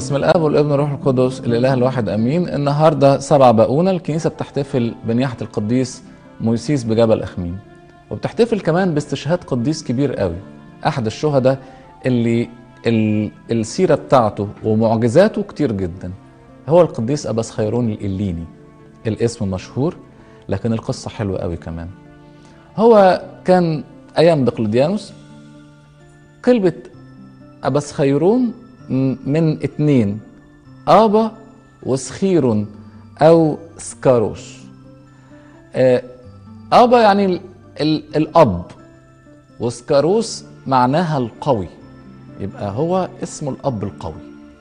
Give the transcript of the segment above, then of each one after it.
باسم الاب والابن والروح القدس الاله الواحد امين النهارده سبع باقونه الكنيسه بتحتفل بنياحه القديس مويسيس بجبل اخميم وبتحتفل كمان باستشهاد قديس كبير قوي احد الشهداء اللي ال- السيره بتاعته ومعجزاته كتير جدا هو القديس اباس خيرون الإليني الاسم مشهور لكن القصه حلوه قوي كمان هو كان ايام دقلديانوس كلمه أبس خيرون من اتنين آبا وسخير أو سكاروش آه، آبا يعني ال ال الأب وسكاروس معناها القوي يبقى هو اسمه الأب القوي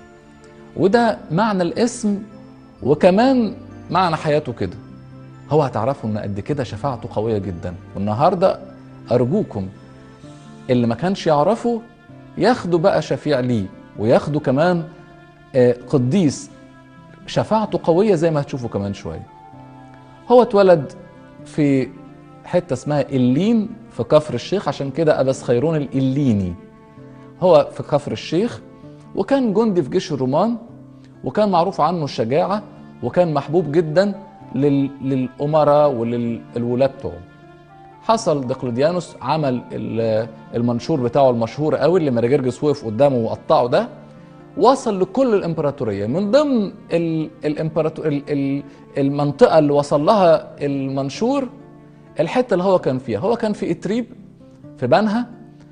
وده معنى الاسم وكمان معنى حياته كده هو هتعرفوا ان قد كده شفاعته قويه جدا والنهارده ارجوكم اللي ما كانش يعرفه ياخدوا بقى شفيع ليه وياخدوا كمان آه، قديس شفاعته قوية زي ما هتشوفوا كمان شوية هو اتولد في حتة اسمها إلين في كفر الشيخ عشان كده أبس خيرون الإليني هو في كفر الشيخ وكان جندي في جيش الرومان وكان معروف عنه الشجاعة وكان محبوب جدا لل- للأمراء وللولاة بتوعه حصل دقلديانوس عمل ال- المنشور بتاعه المشهور قوي اللي مراجرجس وقف قدامه وقطعه ده وصل لكل الامبراطوريه من ضمن ال- الامبراطور ال- ال- المنطقه اللي وصل لها المنشور الحته اللي هو كان فيها هو كان في اتريب في بنها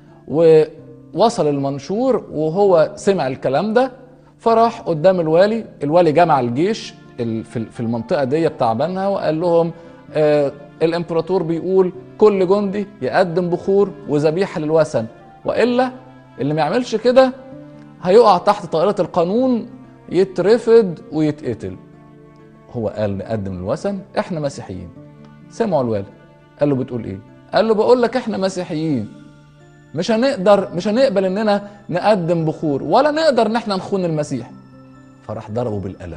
ووصل المنشور وهو سمع الكلام ده فراح قدام الوالي الوالي جمع الجيش ال- في في المنطقه دي بتاع بنها وقال لهم آه الامبراطور بيقول كل جندي يقدم بخور وذبيحه للوثن والا اللي ما يعملش كده هيقع تحت طائره القانون يترفد ويتقتل هو قال نقدم الوثن احنا مسيحيين سمعوا الوالي قال له بتقول ايه قال له بقول لك احنا مسيحيين مش هنقدر مش هنقبل اننا نقدم بخور ولا نقدر ان احنا نخون المسيح فراح ضربه بالقلم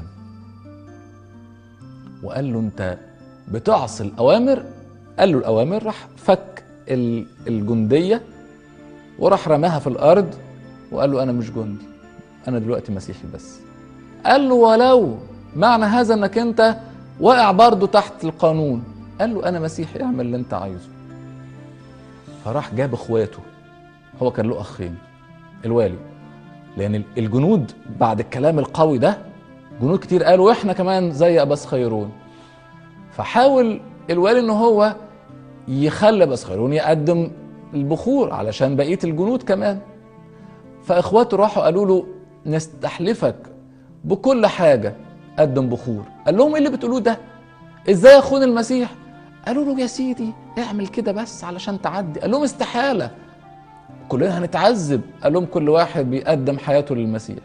وقال له انت بتعصي الاوامر قال له الاوامر راح فك ال- الجنديه وراح رماها في الارض وقال له انا مش جندي انا دلوقتي مسيحي بس قال له ولو معنى هذا انك انت واقع برضه تحت القانون قال له انا مسيحي اعمل اللي انت عايزه فراح جاب اخواته هو كان له اخين الوالي لان الجنود بعد الكلام القوي ده جنود كتير قالوا احنا كمان زي اباس خيرون فحاول الوالي ان هو يخلي اباس خيرون يقدم البخور علشان بقيه الجنود كمان فاخواته راحوا قالوا له نستحلفك بكل حاجه قدم بخور قال لهم ايه اللي بتقولوه ده ازاي اخون المسيح قالوا له يا سيدي اعمل كده بس علشان تعدي قال لهم استحاله كلنا هنتعذب قال لهم كل واحد بيقدم حياته للمسيح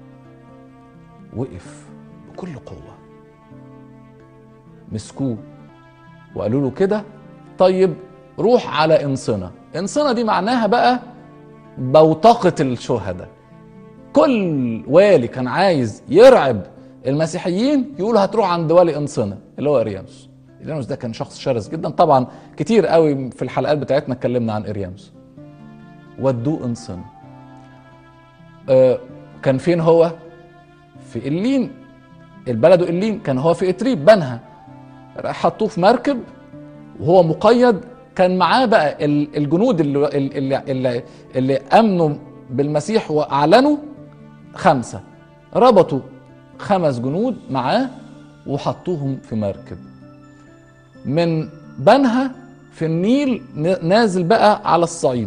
وقف بكل قوه مسكوه وقالوا له كده طيب روح على انصنه انصنه دي معناها بقى بوتقه الشهداء كل والي كان عايز يرعب المسيحيين يقول هتروح عند والي انصنه اللي هو اريانوس اريانوس ده كان شخص شرس جدا طبعا كتير قوي في الحلقات بتاعتنا اتكلمنا عن اريانوس ودوه انصنه آه كان فين هو في إلين البلد إلين كان هو في إتريب بنها راح حطوه في مركب وهو مقيد كان معاه بقى ال- الجنود اللي, اللي, اللي, اللي امنوا بالمسيح واعلنوا خمسه ربطوا خمس جنود معاه وحطوهم في مركب من بنها في النيل ن- نازل بقى على الصعيد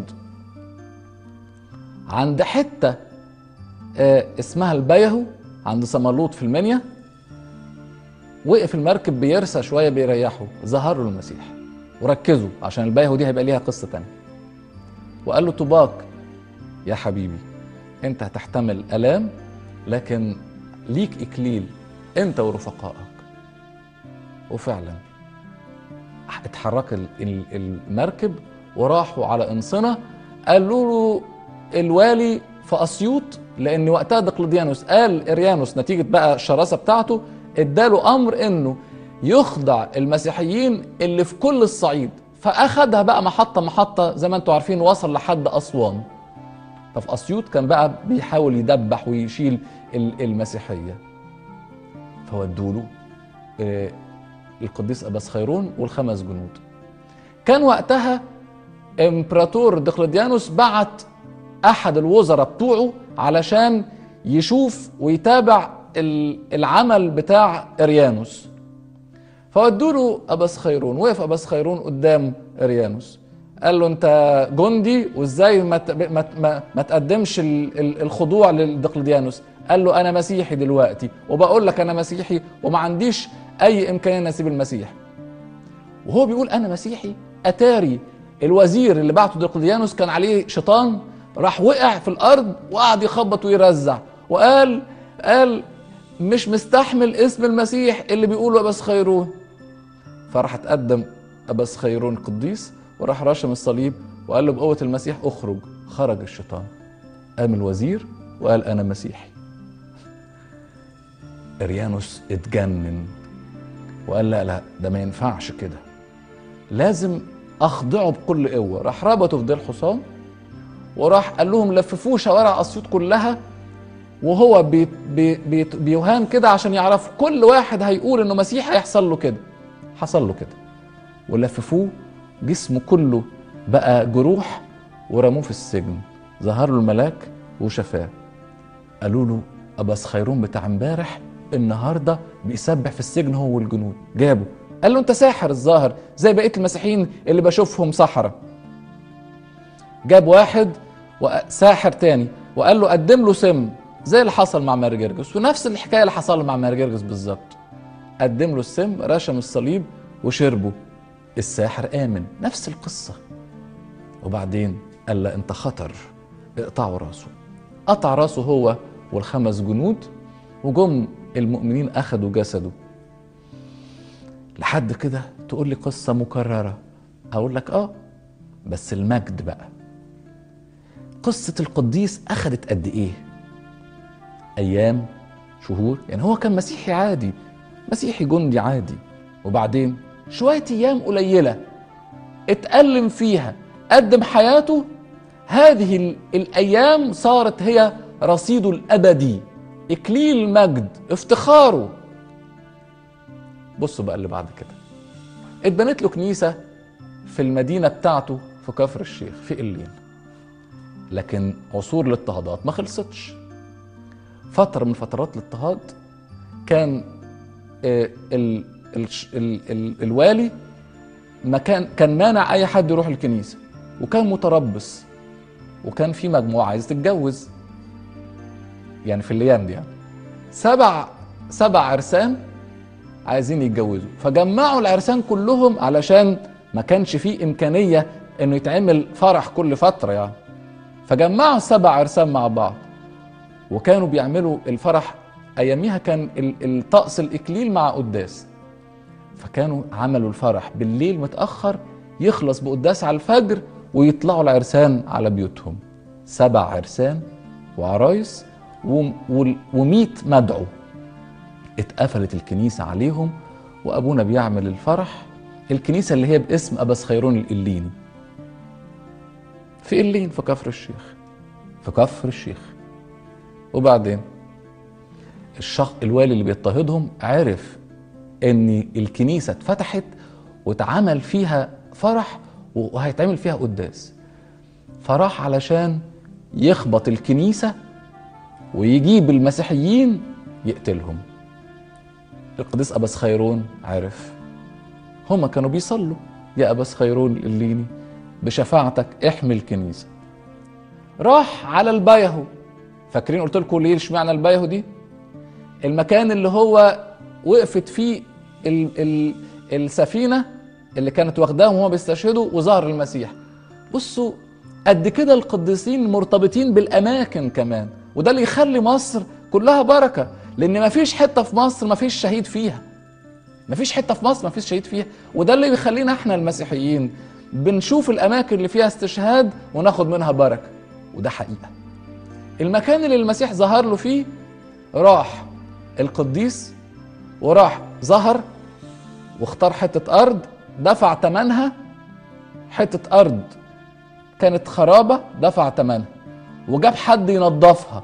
عند حته آه، اسمها البيهو عند سمرلوط في المنيا وقف المركب بيرسى شويه بيريحه ظهر له المسيح وركزوا عشان البيهو دي هيبقى ليها قصه تانية وقال له طوباك يا حبيبي انت هتحتمل الام لكن ليك اكليل انت ورفقائك وفعلا اتحرك ال- ال- المركب وراحوا على انصنه قالوا له الوالي في اسيوط لان وقتها دقلديانوس قال اريانوس نتيجه بقى الشراسه بتاعته اداله امر انه يخضع المسيحيين اللي في كل الصعيد فاخدها بقى محطه محطه زي ما انتم عارفين وصل لحد اسوان ففي اسيوط كان بقى بيحاول يدبح ويشيل المسيحيه فودوا له آه، القديس اباس خيرون والخمس جنود كان وقتها امبراطور دقلديانوس بعت احد الوزراء بتوعه علشان يشوف ويتابع العمل بتاع اريانوس فودوا له اباس خيرون وقف اباس خيرون قدام اريانوس قال له انت جندي وازاي ما ما ما تقدمش الخضوع للدقلديانوس قال له انا مسيحي دلوقتي وبقول لك انا مسيحي وما عنديش اي امكانيه ان اسيب المسيح وهو بيقول انا مسيحي اتاري الوزير اللي بعته دقلديانوس كان عليه شيطان راح وقع في الارض وقعد يخبط ويرزع وقال قال مش مستحمل اسم المسيح اللي بيقوله اباس خيرون فراح اتقدم اباس خيرون قديس وراح راشم الصليب وقال له بقوه المسيح اخرج خرج الشيطان قام الوزير وقال انا مسيحي اريانوس اتجنن وقال لا لا ده ما ينفعش كده لازم اخضعه بكل قوه راح ربطه في ديل حصان وراح قال لهم لففوه شوارع اسيوط كلها وهو بي بي بي بيوهان كده عشان يعرف كل واحد هيقول انه مسيح هيحصل له كده حصل له كده ولففوه جسمه كله بقى جروح ورموه في السجن ظهر له الملاك وشفاه قالوا له اباس خيرون بتاع امبارح النهارده بيسبح في السجن هو والجنود جابه قال له انت ساحر الظاهر زي بقيه المسيحيين اللي بشوفهم سحره جاب واحد وساحر تاني وقال له قدم له سم زي اللي حصل مع مارجرجس ونفس الحكايه اللي حصل مع مارجرجس بالظبط قدم له السم رشم الصليب وشربه الساحر امن نفس القصه وبعدين قال له انت خطر اقطعوا راسه قطع راسه هو والخمس جنود وجم المؤمنين اخذوا جسده لحد كده تقول لي قصه مكرره اقول لك اه بس المجد بقى قصه القديس اخذت قد ايه ايام شهور يعني هو كان مسيحي عادي مسيحي جندي عادي وبعدين شويه ايام قليله اتألم فيها قدم حياته هذه الايام صارت هي رصيده الابدي اكليل المجد افتخاره بصوا بقى اللي بعد كده اتبنت له كنيسه في المدينه بتاعته في كفر الشيخ في قلين لكن عصور الاضطهادات ما خلصتش فتره من فترات الاضطهاد كان ال ال ال ال الوالي ما كان كان مانع اي حد يروح الكنيسه وكان متربص وكان في مجموعه عايزه تتجوز يعني في الايام دي يعني سبع سبع عرسان عايزين يتجوزوا فجمعوا العرسان كلهم علشان ما كانش فيه امكانيه انه يتعمل فرح كل فتره يعني فجمعوا سبع عرسان مع بعض وكانوا بيعملوا الفرح اياميها كان الطقس الاكليل مع قداس فكانوا عملوا الفرح بالليل متاخر يخلص بقداس على الفجر ويطلعوا العرسان على بيوتهم سبع عرسان وعرايس ومئة مدعو اتقفلت الكنيسة عليهم وأبونا بيعمل الفرح الكنيسة اللي هي باسم أباس خيرون الإليني في إلين في كفر الشيخ في كفر الشيخ وبعدين الشخص الوالي اللي بيضطهدهم عرف ان الكنيسه اتفتحت واتعمل فيها فرح وهيتعمل فيها قداس فراح علشان يخبط الكنيسه ويجيب المسيحيين يقتلهم القديس أباس خيرون عرف هما كانوا بيصلوا يا أباس خيرون الليني بشفاعتك احمي الكنيسة راح على البيهو فاكرين قلت لكم ليه اشمعنى البيهو دي المكان اللي هو وقفت فيه ال ال السفينة اللي كانت واخداهم وهما بيستشهدوا وظهر المسيح بصوا قد كده القديسين مرتبطين بالأماكن كمان وده اللي يخلي مصر كلها بركة لأن مفيش حتة في مصر مفيش شهيد فيها مفيش حتة في مصر مفيش شهيد فيها وده اللي بيخلينا احنا المسيحيين بنشوف الأماكن اللي فيها استشهاد وناخد منها بركة وده حقيقة المكان اللي المسيح ظهر له فيه راح القديس وراح ظهر واختار حتة أرض دفع ثمنها حتة أرض كانت خرابة دفع ثمنها وجاب حد ينظفها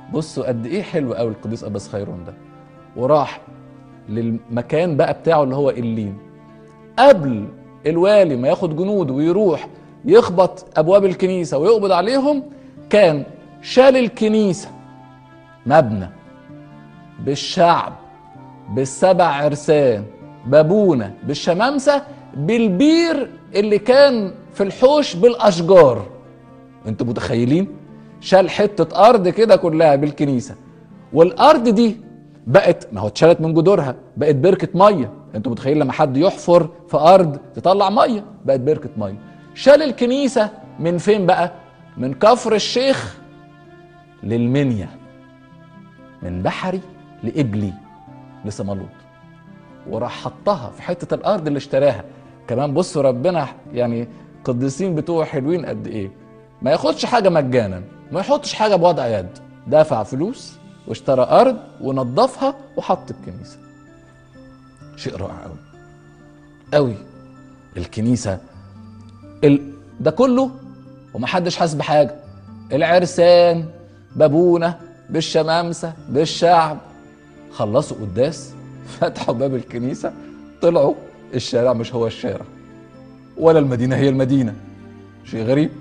بصوا قد ايه حلو قوي القديس اباس خيرون ده وراح للمكان بقى بتاعه اللي هو اللين قبل الوالي ما ياخد جنوده ويروح يخبط ابواب الكنيسه ويقبض عليهم كان شال الكنيسه مبنى بالشعب بالسبع عرسان بابونه بالشمامسه بالبير اللي كان في الحوش بالاشجار انتوا متخيلين شال حته ارض كده كلها بالكنيسه والارض دي بقت ما هو اتشالت من جذورها بقت بركه ميه انتوا متخيلين لما حد يحفر في ارض تطلع ميه بقت بركه ميه شال الكنيسه من فين بقى من كفر الشيخ للمنيا من بحري لإبلي لصمالوط وراح حطها في حتة الأرض اللي اشتراها كمان بصوا ربنا يعني قديسين بتوع حلوين قد إيه ما ياخدش حاجة مجانا ما يحطش حاجة بوضع يد دافع فلوس واشترى أرض ونظفها وحط الكنيسة شيء رائع قوي قوي الكنيسة ال... ده كله ومحدش حاسس بحاجة العرسان بابونة بالشمامسة بالشعب خلصوا قداس فتحوا باب الكنيسة طلعوا الشارع مش هو الشارع ولا المدينة هي المدينة شيء غريب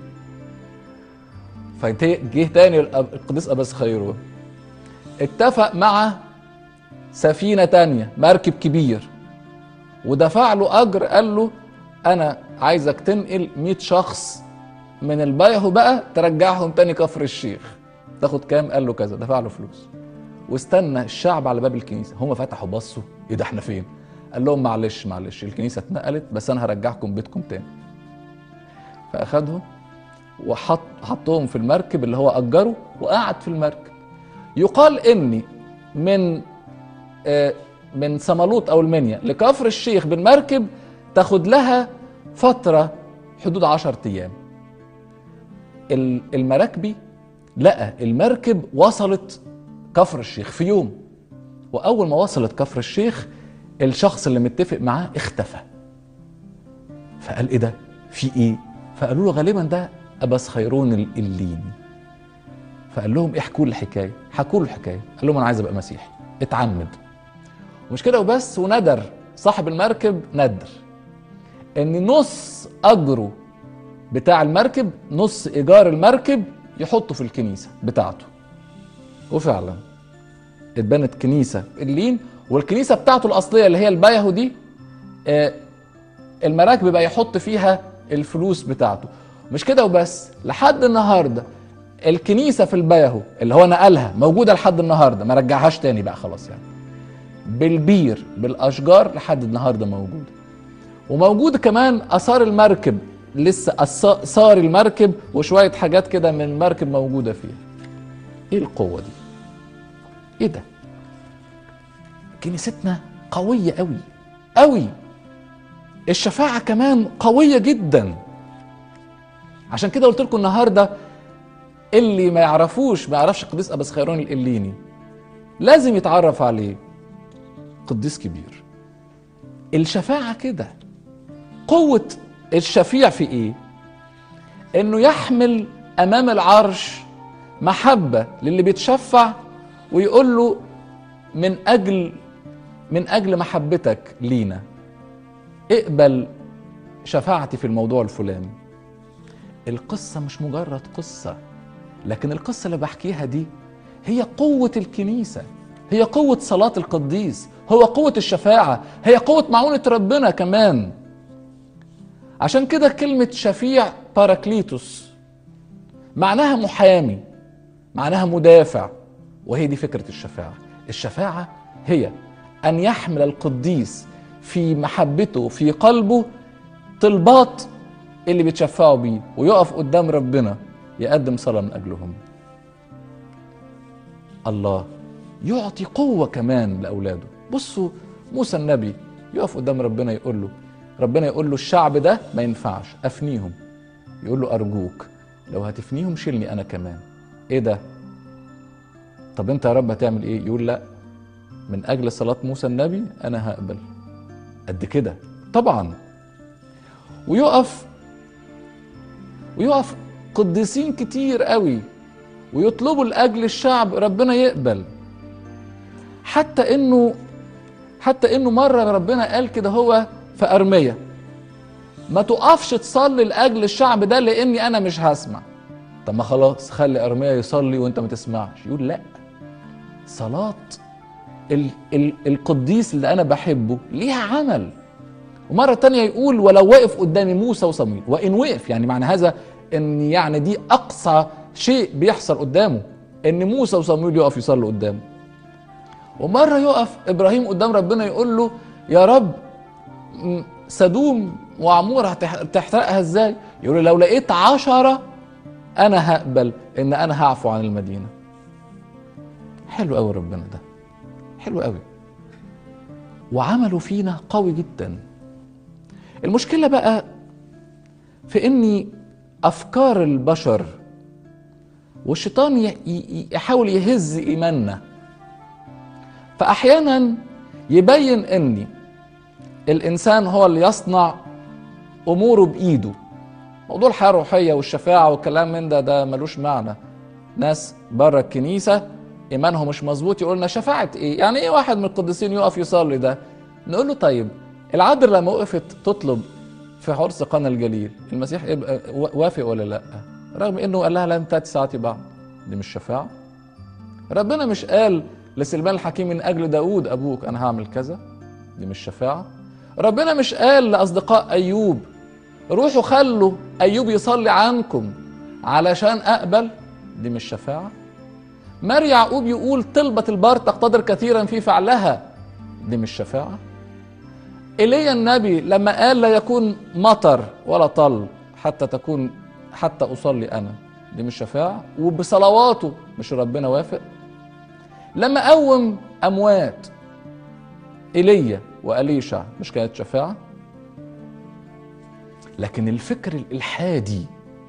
فجه تاني القديس أباس خيرون اتفق مع سفينة تانية مركب كبير ودفع له أجر قال له أنا عايزك تنقل 100 شخص من البيهو بقى ترجعهم تاني كفر الشيخ تاخد كام قال له كذا دفع له فلوس واستنى الشعب على باب الكنيسه هم فتحوا بصوا ايه ده احنا فين قال لهم معلش معلش الكنيسه اتنقلت بس انا هرجعكم بيتكم تاني فاخدهم وحط حطهم في المركب اللي هو اجره وقعد في المركب يقال اني من آه من صمالوط او المنيا لكفر الشيخ بالمركب تاخد لها فتره حدود 10 ايام المراكبي لقى المركب وصلت كفر الشيخ في يوم واول ما وصلت كفر الشيخ الشخص اللي متفق معاه اختفى فقال ايه ده في ايه فقالوا له غالبا ده اباس خيرون الليني فقال لهم احكوا لي الحكايه حكوا له الحكايه قال لهم انا عايز ابقى مسيحي اتعمد ومش كده وبس وندر صاحب المركب ندر ان نص اجره بتاع المركب نص ايجار المركب يحطه في الكنيسه بتاعته وفعلا اتبنت كنيسه اللين والكنيسه بتاعته الاصليه اللي هي البايهو دي آه المراكب بقى يحط فيها الفلوس بتاعته مش كده وبس لحد النهارده الكنيسه في البايهو اللي هو نقلها موجوده لحد النهارده ما رجعهاش تاني بقى خلاص يعني بالبير بالاشجار لحد النهارده موجوده وموجود كمان اثار المركب لسه اثار المركب وشويه حاجات كده من المركب موجوده فيها ايه القوه دي ايه ده كنيستنا قويه قوي قوي الشفاعه كمان قويه جدا عشان كده قلت لكم النهارده اللي ما يعرفوش ما يعرفش القديس اباس خيرون الاليني لازم يتعرف عليه قديس كبير الشفاعه كده قوه الشفيع في ايه انه يحمل امام العرش محبه للي بيتشفع ويقول له من اجل من اجل محبتك لينا اقبل شفاعتي في الموضوع الفلاني القصه مش مجرد قصه لكن القصه اللي بحكيها دي هي قوه الكنيسه هي قوه صلاه القديس هو قوه الشفاعه هي قوه معونه ربنا كمان عشان كده كلمة شفيع باراكليتوس معناها محامي معناها مدافع وهي دي فكرة الشفاعة الشفاعة هي أن يحمل القديس في محبته في قلبه طلبات اللي بيتشفعوا بيه ويقف قدام ربنا يقدم صلاة من أجلهم الله يعطي قوة كمان لأولاده بصوا موسى النبي يقف قدام ربنا يقول له ربنا يقول له الشعب ده ما ينفعش افنيهم يقول له ارجوك لو هتفنيهم شيلني انا كمان ايه ده طب انت يا رب هتعمل ايه يقول لا من اجل صلاه موسى النبي انا هقبل قد كده طبعا ويقف ويقف قديسين كتير قوي ويطلبوا لاجل الشعب ربنا يقبل حتى انه حتى انه مره ربنا قال كده هو في ارميه ما تقفش تصلي لاجل الشعب ده لاني انا مش هسمع طب ما خلاص خلي ارميه يصلي وانت ما تسمعش يقول لا صلاه ال ال القديس اللي انا بحبه ليها عمل ومره تانية يقول ولو وقف قدامي موسى وصمويل وان وقف يعني معنى هذا ان يعني دي اقصى شيء بيحصل قدامه ان موسى وصمويل يقف يصلوا قدامه ومره يقف ابراهيم قدام ربنا يقول له يا رب سدوم وعمور هتحرقها ازاي يقول له لو لقيت عشرة انا هقبل ان انا هعفو عن المدينة حلو قوي ربنا ده حلو قوي وعمله فينا قوي جدا المشكلة بقى في اني افكار البشر والشيطان يحاول يهز ايماننا فاحيانا يبين اني الانسان هو اللي يصنع اموره بايده موضوع الحياه الروحيه والشفاعه والكلام من ده ده ملوش معنى ناس بره الكنيسه ايمانهم مش مظبوط يقول لنا شفاعه ايه يعني ايه واحد من القديسين يقف يصلي ده نقول له طيب العذر لما وقفت تطلب في عرس قنا الجليل المسيح وافق ولا لا رغم انه قال لها لن تاتي ساعتي بعد دي مش شفاعه ربنا مش قال لسلمان الحكيم من اجل داود ابوك انا هعمل كذا دي مش شفاعه ربنا مش قال لاصدقاء ايوب روحوا خلوا ايوب يصلي عنكم علشان اقبل دي مش شفاعه مار يعقوب يقول طلبة البار تقتدر كثيرا في فعلها دي مش شفاعة ايليا النبي لما قال لا يكون مطر ولا طل حتى تكون حتى اصلي انا دي مش شفاعة وبصلواته مش ربنا وافق لما قوم اموات ايليا واليشع مش كانت شفاعه لكن الفكر الالحادي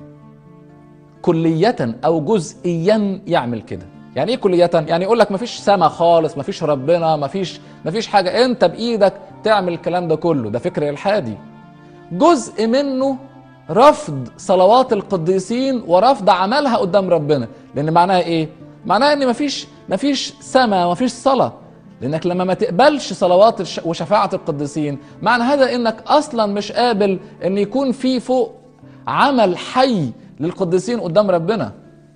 كلية او جزئيا يعمل كده يعني ايه كلية يعني يقول لك مفيش سما خالص مفيش ربنا مفيش مفيش حاجة انت بايدك تعمل الكلام ده كله ده فكر الحادي جزء منه رفض صلوات القديسين ورفض عملها قدام ربنا لان معناها ايه معناها ان مفيش مفيش سما مفيش صلاه لانك لما ما تقبلش صلوات وشفاعه القديسين معنى هذا انك اصلا مش قابل ان يكون في فوق عمل حي للقديسين قدام ربنا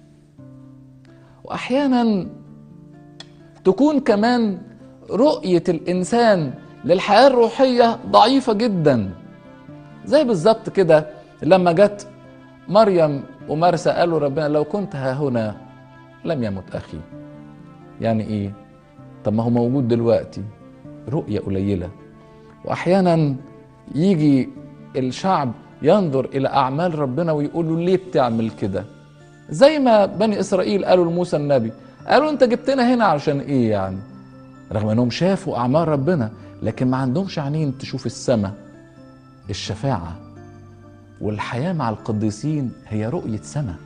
واحيانا تكون كمان رؤيه الانسان للحياه الروحيه ضعيفه جدا زي بالظبط كده لما جت مريم ومرسى قالوا ربنا لو كنت ها هنا لم يمت اخي يعني ايه طب ما هو موجود دلوقتي رؤيه قليله واحيانا يجي الشعب ينظر الى اعمال ربنا ويقول له ليه بتعمل كده زي ما بني اسرائيل قالوا لموسى النبي قالوا انت جبتنا هنا علشان ايه يعني رغم انهم شافوا اعمال ربنا لكن ما عندهمش عينين تشوف السماء الشفاعه والحياه مع القديسين هي رؤيه سماء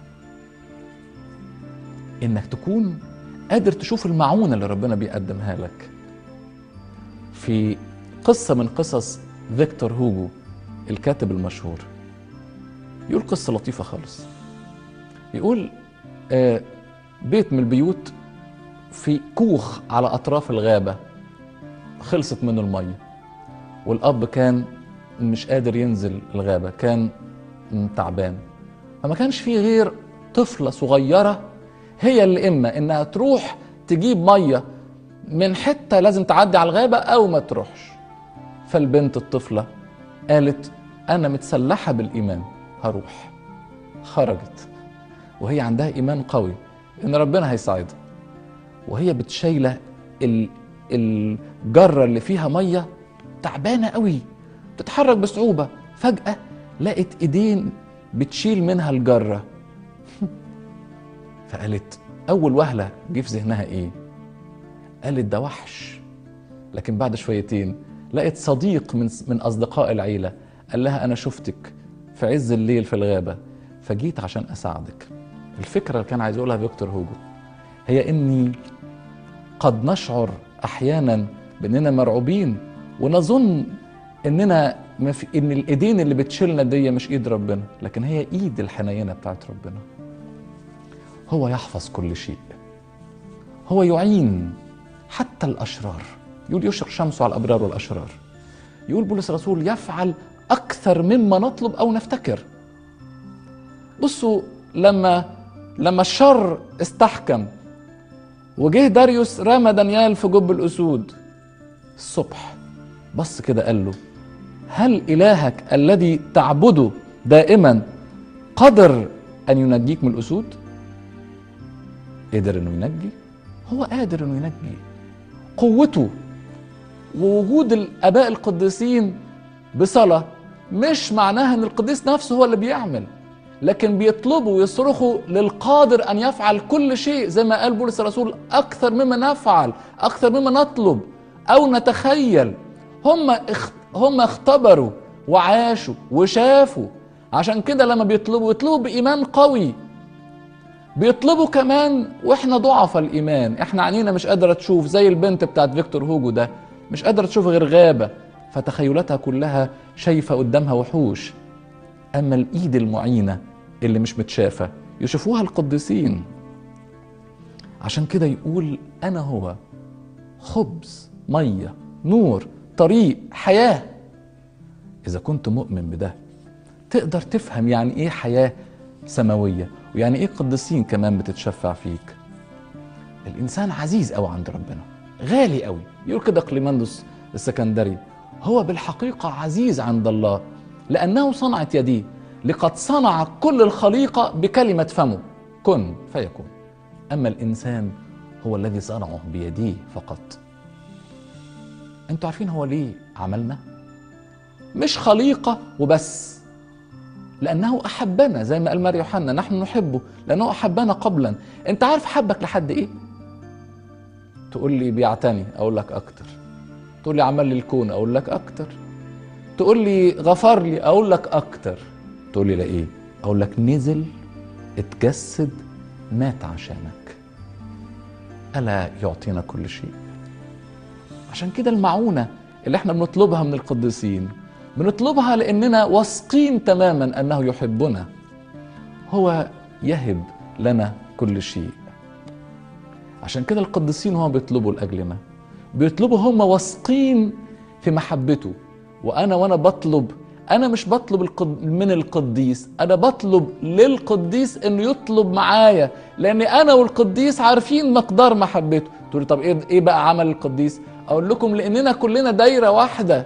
انك تكون قادر تشوف المعونه اللي ربنا بيقدمها لك في قصه من قصص فيكتور هوجو الكاتب المشهور يقول قصه لطيفه خالص يقول آه بيت من البيوت في كوخ على اطراف الغابه خلصت منه الميه والاب كان مش قادر ينزل الغابه كان تعبان فما كانش فيه غير طفله صغيره هي اللي اما انها تروح تجيب ميه من حته لازم تعدي على الغابه او ما تروحش فالبنت الطفله قالت انا متسلحه بالايمان هروح خرجت وهي عندها ايمان قوي ان ربنا هيساعدها وهي بتشايله الجره اللي فيها ميه تعبانه قوي تتحرك بصعوبه فجاه لقت ايدين بتشيل منها الجره فقالت اول وهله جه في ذهنها ايه قالت ده وحش لكن بعد شويتين لقت صديق من من اصدقاء العيله قال لها انا شفتك في عز الليل في الغابه فجيت عشان اساعدك الفكره اللي كان عايز يقولها فيكتور هوجو هي اني قد نشعر احيانا باننا مرعوبين ونظن اننا ما في ان الايدين اللي بتشيلنا دي مش ايد ربنا لكن هي ايد الحنينه بتاعت ربنا هو يحفظ كل شيء هو يعين حتى الاشرار يقول يشرق شمسه على الابرار والاشرار يقول بولس الرسول يفعل اكثر مما نطلب او نفتكر بصوا لما لما الشر استحكم وجه داريوس رمى دانيال في جب الاسود الصبح بص كده قال له هل الهك الذي تعبده دائما قدر ان ينجيك من الاسود قدر انه ينجي هو قادر انه ينجي قوته ووجود الاباء القديسين بصلاه مش معناها ان القديس نفسه هو اللي بيعمل لكن بيطلبوا ويصرخوا للقادر ان يفعل كل شيء زي ما قال بولس الرسول اكثر مما نفعل اكثر مما نطلب او نتخيل هم اخ... هم اختبروا وعاشوا وشافوا عشان كده لما بيطلبوا يطلبوا بايمان قوي بيطلبوا كمان واحنا ضعف الايمان احنا عينينا مش قادره تشوف زي البنت بتاعت فيكتور هوجو ده مش قادره تشوف غير غابه فتخيلاتها كلها شايفه قدامها وحوش اما الايد المعينه اللي مش متشافه يشوفوها القديسين عشان كده يقول انا هو خبز ميه نور طريق حياه اذا كنت مؤمن بده تقدر تفهم يعني ايه حياه سماويه ويعني ايه قديسين كمان بتتشفع فيك الانسان عزيز قوي عند ربنا غالي قوي يقول كده قليماندوس السكندري هو بالحقيقه عزيز عند الله لانه صنعت يديه لقد صنع كل الخليقه بكلمه فمه كن فيكون اما الانسان هو الذي صنعه بيديه فقط انتوا عارفين هو ليه عملنا مش خليقه وبس لانه احبنا زي ما قال مار يوحنا نحن نحبه لانه احبنا قبلا انت عارف حبك لحد ايه تقول لي بيعتني اقول لك اكتر تقول لي عمل لي الكون اقول لك اكتر تقول لي غفر لي اقول لك اكتر تقول لي لا ايه اقول لك نزل اتجسد مات عشانك الا يعطينا كل شيء عشان كده المعونه اللي احنا بنطلبها من القديسين بنطلبها لاننا واثقين تماما انه يحبنا هو يهب لنا كل شيء عشان كده القديسين هم بيطلبوا لاجلنا بيطلبوا هم واثقين في محبته وانا وانا بطلب انا مش بطلب القد... من القديس انا بطلب للقديس انه يطلب معايا لان انا والقديس عارفين مقدار محبته تقول طب ايه ايه بقى عمل القديس اقول لكم لاننا كلنا دايره واحده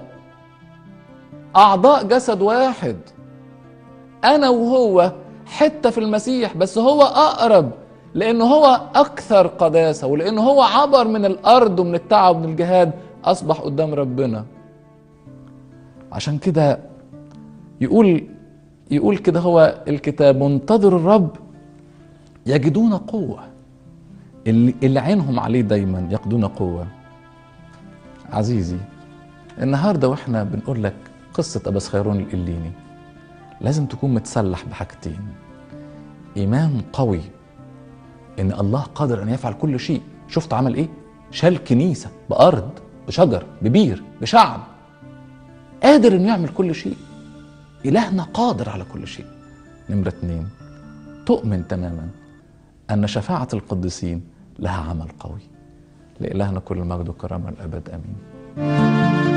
اعضاء جسد واحد انا وهو حته في المسيح بس هو اقرب لانه هو اكثر قداسه ولانه هو عبر من الارض ومن التعب ومن الجهاد اصبح قدام ربنا عشان كده يقول يقول كده هو الكتاب منتظر الرب يجدون قوة اللي, اللي عينهم عليه دايما يقضون قوة عزيزي النهاردة واحنا بنقول لك قصة أبس خيرون الإليني لازم تكون متسلح بحاجتين إيمان قوي إن الله قادر أن يفعل كل شيء شفت عمل إيه؟ شال كنيسة بأرض بشجر ببير بشعب قادر إنه يعمل كل شيء إلهنا قادر على كل شيء نمرة اتنين تؤمن تماما أن شفاعة القديسين لها عمل قوي لإلهنا كل المجد والكرامة الأبد آمين